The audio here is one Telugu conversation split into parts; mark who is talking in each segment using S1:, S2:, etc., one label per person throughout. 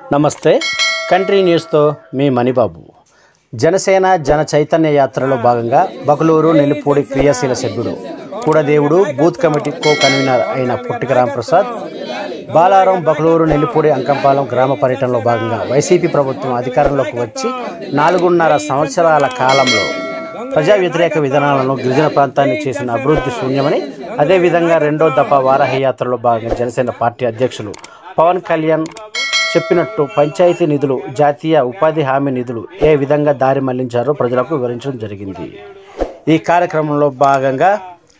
S1: నమస్తే కంట్రీ న్యూస్తో మీ మణిబాబు జనసేన జన చైతన్య యాత్రలో భాగంగా బకులూరు నెల్లిపూడి క్రియాశీల సభ్యుడు కూడదేవుడు బూత్ కమిటీ కో కన్వీనర్ అయిన పుట్టిక రాంప్రసాద్ బాలారం బకులూరు నెల్లిపూడి అంకంపాలెం గ్రామ పర్యటనలో భాగంగా వైసీపీ ప్రభుత్వం అధికారంలోకి వచ్చి నాలుగున్నర సంవత్సరాల కాలంలో ప్రజా వ్యతిరేక విధానాలను గిరిజన ప్రాంతాన్ని చేసిన అభివృద్ధి శూన్యమని అదేవిధంగా రెండో దఫా వారాహి యాత్రలో భాగంగా జనసేన పార్టీ అధ్యక్షులు పవన్ కళ్యాణ్ చెప్పినట్టు పంచాయతీ నిధులు జాతీయ ఉపాధి హామీ నిధులు ఏ విధంగా దారి మళ్లించారో ప్రజలకు వివరించడం జరిగింది ఈ కార్యక్రమంలో భాగంగా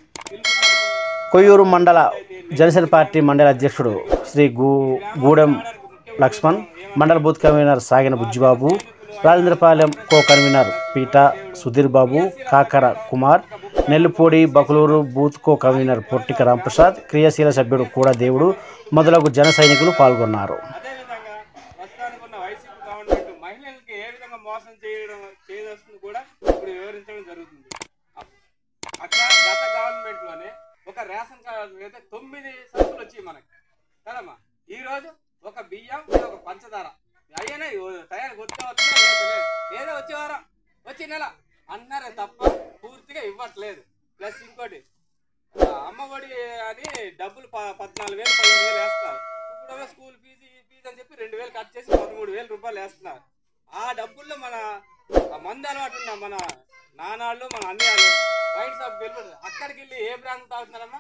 S1: కొయ్యూరు మండల జనసేన పార్టీ మండల అధ్యక్షుడు శ్రీ గూ గూడెం లక్ష్మణ్ మండల బూత్ కన్వీనర్ సాగిన బుజ్జిబాబు రాజేంద్రపాలెం కో కన్వీనర్ పీట Sudheer Babu Kakara Kumar Nellipudi Bakuluru booth co convener Pottika Ramprasad క్రియాశీల సభ్యుడు కూడా దేవుడు మొదలగు జన సైనికులు పాల్గొన్నారు
S2: అదేవిధంగా ప్రస్తుతానికి ఉన్న వైసీపీ గవర్నమెంట్ మహిళలకి ఏ విధంగా మోసం చేయడం చేయదస్తుంది కూడా ఇప్పుడు వివరించడం జరుగుతుంది అ- అట్లా గత గవర్నమెంట్ లోనే ఒక రేషన్ కార్డు అయితే తొమ్మిది సరుకులు వచ్చాయి మనకి కదమ్మా ఈ రోజు ఒక బియ్యం ఒక పంచదార అయ్యనే టయానికి వచ్చే వచ్చినా లేదు లేదు లేదో వచ్చేవారం వచ్చే నెల అన్నారే తప్ప పూర్తిగా ఇవ్వట్లేదు ప్లస్ ఇంకోటి ఆ, అమ్మఒడి అని డబ్బులు ప- పద్నాలుగు వేలు పదిహేను వేలు వేస్తున్నారు ఇప్పుడు స్కూల్ ఫీజు ఈ ఫీజు అని చెప్పి రెండు వేలు కట్ చేసి పదమూడు వేలు రూపాయలు వేస్తున్నారు ఆ డబ్బుల్లో మన ఆ మందు అలవాటు ఉన్న మన నానాళ్ళు మన అన్నయ్యలు బయట షాప్కి వెళ్ళి అక్కడికి వెళ్ళి ఏ బ్రాండ్ తాగుతున్నారమ్మా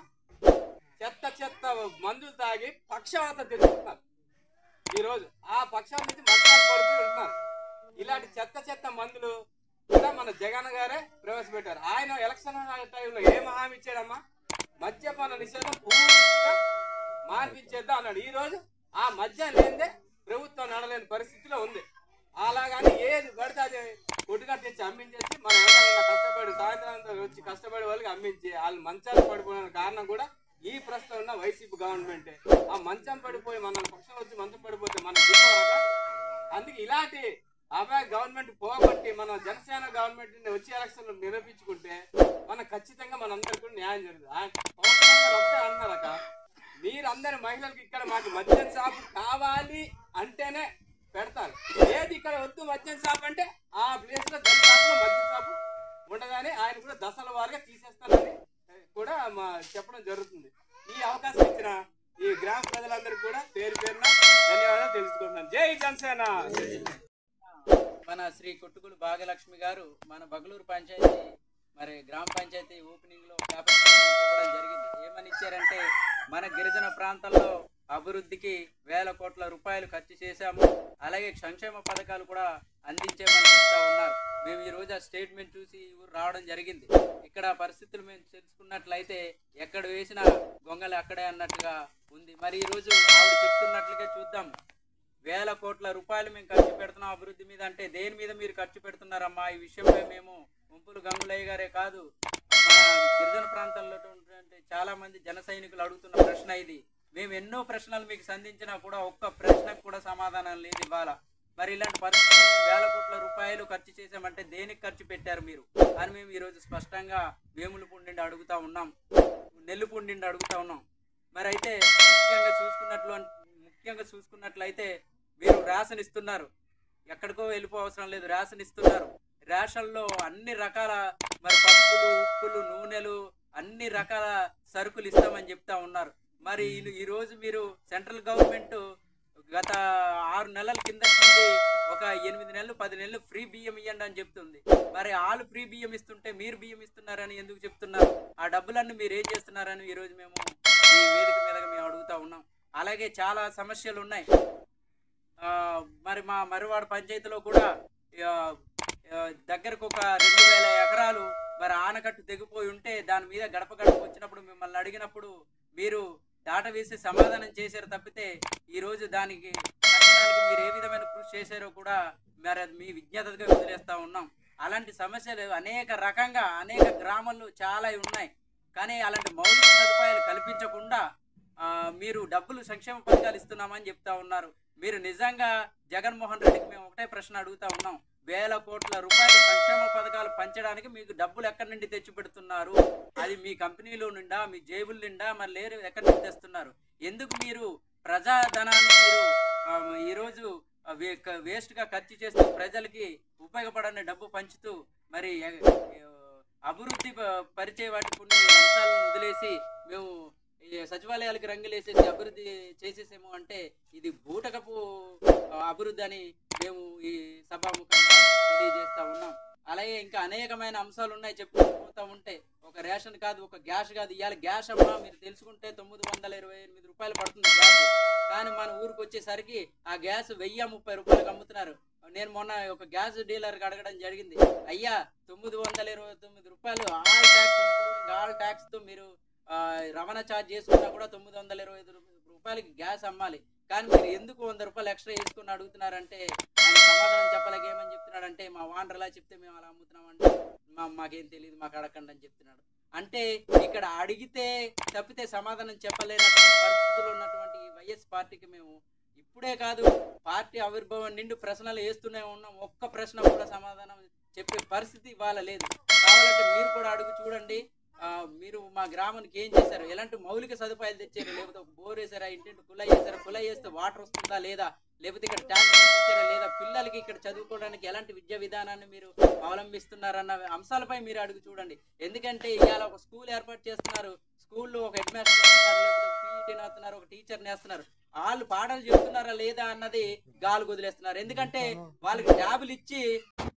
S2: చెత్త చెత్త మందులు తాగి పక్షవాత తెచ్చుకుంటున్నారు ఈ రోజు ఆ పక్షాల నుంచి మంచాలు పడిపోయి ఉంటున్నారు ఇలాంటి చెత్త చెత్త మందులు కూడా మన జగన్ గారే ప్రవేశపెట్టారు ఆయన ఎలక్షన్ టైంలో ఏం హామీ ఇచ్చాడమ్మా మద్యపాన నిషేధం పూర్తిగా మార్పించేద్దాం అన్నాడు ఈ రోజు ఆ మద్యం లేనిదే ప్రభుత్వం నడలేని పరిస్థితిలో ఉంది అలాగని ఏది పడితే అది కొట్టుగా తెచ్చి అమ్మించేసి మన ఎవరైనా కష్టపడి సాయంత్రం అంతా వచ్చి కష్టపడే వాళ్ళకి అమ్మించి వాళ్ళు మంచాలు పడిపోయిన కారణం కూడా ఈ ప్రస్తుతం ఉన్న వైసీపీ గవర్నమెంటే ఆ మంచం పడిపోయి మన పక్షం వచ్చి మంచం పడిపోతే మన దిక్కువరక అందుకే ఇలాంటి అబ్బాయి గవర్నమెంట్ పోగొట్టి మన జనసేన గవర్నమెంట్ వచ్చే ఎలక్షన్ నిరూపించుకుంటే మన ఖచ్చితంగా మనందరికీ కూడా న్యాయం జరుగుతుంది ఆయన పవన్ కళ్యాణ్ గారు ఒకటే అన్నారక మీరందరి మహిళలకు ఇక్కడ మాకు మద్యం షాపు కావాలి అంటేనే పెడతారు ఏది ఇక్కడ వద్దు మద్యం షాప్ అంటే ఆ ప్లేస్ లో దళిత షాపులో మద్యం షాపు ఉండదని ఆయన కూడా దశల వారిగా తీసేస్తారని కూడా మా చెప్పడం జరుగుతుంది ఈ అవకాశం ఇచ్చిన ఈ గ్రామ ప్రజలందరికీ కూడా పేరు పేరున ధన్యవాదాలు తెలుసుకుంటున్నాను జై జనసేన
S3: మన శ్రీ కొట్టుకులు భాగ్యలక్ష్మి గారు మన బగలూరు పంచాయతీ మరి గ్రామ పంచాయతీ ఓపెనింగ్ లో పేపర్ స్టేట్మెంట్ ఇవ్వడం జరిగింది ఏమని ఇచ్చారంటే మన గిరిజన ప్రాంతాల్లో అభివృద్ధికి వేల కోట్ల రూపాయలు ఖర్చు చేశాము అలాగే సంక్షేమ పథకాలు కూడా అందించామని చెప్తా ఉన్నారు మేము ఈ రోజు ఆ స్టేట్మెంట్ చూసి ఈ ఊరు రావడం జరిగింది ఇక్కడ పరిస్థితులు మేము తెలుసుకున్నట్లయితే ఎక్కడ వేసిన గొంగలి అక్కడే అన్నట్టుగా ఉంది మరి ఈ రోజు ఆవిడ చెప్తున్నట్లుగా చూద్దాం వేల కోట్ల రూపాయలు మేము ఖర్చు పెడుతున్నాం అభివృద్ధి మీద అంటే దేని మీద మీరు ఖర్చు పెడుతున్నారమ్మా ఈ విషయంపై మేము ముంపులు గంగులయ్య గారే కాదు మా గిరిజన ప్రాంతాల్లో ఉన్నటువంటి చాలా మంది జన సైనికులు అడుగుతున్న ప్రశ్న ఇది మేము ఎన్నో ప్రశ్నలు మీకు సంధించినా కూడా ఒక్క ప్రశ్నకు కూడా సమాధానం లేదు ఇవాళ మరి ఇలాంటి పరిస్థితుల్లో మేము వేల కోట్ల రూపాయలు ఖర్చు చేసామంటే దేనికి ఖర్చు పెట్టారు మీరు అని మేము ఈరోజు స్పష్టంగా వేములు పుండిండి అడుగుతా ఉన్నాం నెల్లు పుండిండి అడుగుతా ఉన్నాం మరి అయితే ముఖ్యంగా చూసుకున్నట్లు అన్- ముఖ్యంగా చూసుకున్నట్లయితే మీరు రేషన్ ఇస్తున్నారు ఎక్కడికో వెళ్ళిపో అవసరం లేదు రేషన్ ఇస్తున్నారు రేషన్లో అన్ని రకాల మరి పప్పులు ఉప్పులు నూనెలు అన్ని రకాల సరుకులు ఇస్తామని చెప్తా ఉన్నారు మరి ఈ- ఈ రోజు మీరు సెంట్రల్ గవర్నమెంట్ గత ఆరు నెలల కింద నుండి ఒక ఎనిమిది నెలలు పది నెలలు ఫ్రీ బియ్యం ఇవ్వండి అని చెప్తుంది మరి వాళ్ళు ఫ్రీ బియ్యం ఇస్తుంటే మీరు బియ్యం ఇస్తున్నారని ఎందుకు చెప్తున్నారు ఆ డబ్బులన్నీ మీరు ఏం చేస్తున్నారని ఈ రోజు మేము ఈ వేదిక మీదగా మేము అడుగుతా ఉన్నాం అలాగే చాలా సమస్యలు ఉన్నాయి ఆ, మరి మా మరివాడ పంచాయతీలో కూడా ఆ, ఆ, దగ్గరకు ఒక రెండు వేల ఎకరాలు మరి ఆనకట్టు తెగిపోయి ఉంటే దాని మీద గడప గడప వచ్చినప్పుడు మిమ్మల్ని అడిగినప్పుడు మీరు దాట వేసి సమాధానం చేశారు తప్పితే ఈ రోజు దానికి కట్టడానికి మీరు ఏ విధమైన కృషి చేశారో కూడా మరి అది మీ విజ్ఞతగా వదిలేస్తా ఉన్నాం అలాంటి సమస్యలు అనేక రకంగా అనేక గ్రామాల్లో చాలా ఉన్నాయి కానీ అలాంటి మౌలిక సదుపాయాలు కల్పించకుండా ఆ, మీరు డబ్బులు సంక్షేమ పథకాలు ఇస్తున్నామని చెప్తా ఉన్నారు మీరు నిజంగా జగన్మోహన్ రెడ్డికి మేము ఒకటే ప్రశ్న అడుగుతా ఉన్నాం వేల కోట్ల రూపాయలు సంక్షేమ పథకాలు పంచడానికి మీకు డబ్బులు ఎక్కడి నుండి తెచ్చి పెడుతున్నారు అది మీ కంపెనీలో నిండా మీ జేబుల నిండా మరి లేరు ఎక్కడి నుండి తెస్తున్నారు ఎందుకు మీరు ప్రజాధనాన్ని మీరు ఆ, ఈరోజు ఆ, వే- క- వేస్ట్ గా ఖర్చు చేస్తూ ప్రజలకి ఉపయోగపడని డబ్బు పంచుతూ మరి ఎ- ఎ- అభివృద్ధి ప- పరిచే వాటి కొన్ని అంశాలను వదిలేసి మేము ఈ సచివాలయాలకు రంగులేసేసి అభివృద్ధి చేసేసేమో అంటే ఇది బూటకపు ఆ, అభివృద్ధి అని మేము ఈ సభాముఖంగా తెలియజేస్తా ఉన్నాం అలాగే ఇంకా అనేకమైన అంశాలు ఉన్నాయి చెప్పుకుంటూ ఉంటే ఒక రేషన్ కాదు ఒక గ్యాస్ కాదు ఇవాళ గ్యాస్ అమ్మా మీరు తెలుసుకుంటే తొమ్మిది వందల ఇరవై ఎనిమిది రూపాయలు పడుతుంది గ్యాస్ కానీ మన ఊరికి వచ్చేసరికి ఆ గ్యాస్ వెయ్యి ముప్పై రూపాయలకు అమ్ముతున్నారు నేను మొన్న ఒక గ్యాస్ డీలర్కి అడగడం జరిగింది అయ్యా తొమ్మిది వందల ఇరవై తొమ్మిది రూపాయలు ఆల్ ట్యాక్స్ ఇంక్లూడింగ్ ఆల్ ట్యాక్స్తో మీరు ఆ, రవాణా ఛార్జ్ చేసుకున్నా కూడా తొమ్మిది వందల ఇరవై ఐదు రూ- రూపాయలకి గ్యాస్ అమ్మాలి కానీ మీరు ఎందుకు వంద రూపాయలు ఎక్స్ట్రా వేసుకుని అడుగుతున్నారంటే ఆయన సమాధానం చెప్పలేక ఏమని చెప్తున్నాడంటే మా వాండర్ ఎలా చెప్తే మేము అలా అమ్ముతున్నామంటే మా మాకేం తెలియదు మాకు అడగండి అని చెప్తున్నాడు అంటే ఇక్కడ అడిగితే తప్పితే సమాధానం చెప్పలేనటువంటి పరిస్థితుల్లో ఉన్నటువంటి ఈ వైఎస్ పార్టీకి మేము ఇప్పుడే కాదు పార్టీ ఆవిర్భావం నిండు ప్రశ్నలు వేస్తూనే ఉన్నాం ఒక్క ప్రశ్న కూడా సమాధానం చెప్పే పరిస్థితి ఇవాళ లేదు కావాలంటే మీరు కూడా అడుగు చూడండి ఆ, మీరు మా గ్రామానికి ఏం చేశారు ఎలాంటి మౌలిక సదుపాయాలు తెచ్చారు లేకపోతే ఒక బోర్ వేసారా ఇంటింటి కుల వేసారా కుల వేస్తే వాటర్ వస్తుందా లేదా లేకపోతే ఇక్కడ ట్యాంక్ నిర్మించారా లేదా పిల్లలకి ఇక్కడ చదువుకోవడానికి ఎలాంటి విద్యా విధానాన్ని మీరు అవలంబిస్తున్నారన్న అంశాలపై మీరు అడుగు చూడండి ఎందుకంటే ఇవాళ ఒక స్కూల్ ఏర్పాటు చేస్తున్నారు స్కూల్లో ఒక హెడ్ మాస్టర్ వేస్తున్నారు లేకపోతే పీఈటీ నేస్తున్నారు ఒక టీచర్ నేస్తున్నారు వాళ్ళు పాఠాలు చెప్తున్నారా లేదా అన్నది గాలు వదిలేస్తున్నారు ఎందుకంటే వాళ్ళకి ట్యాబులు ఇచ్చి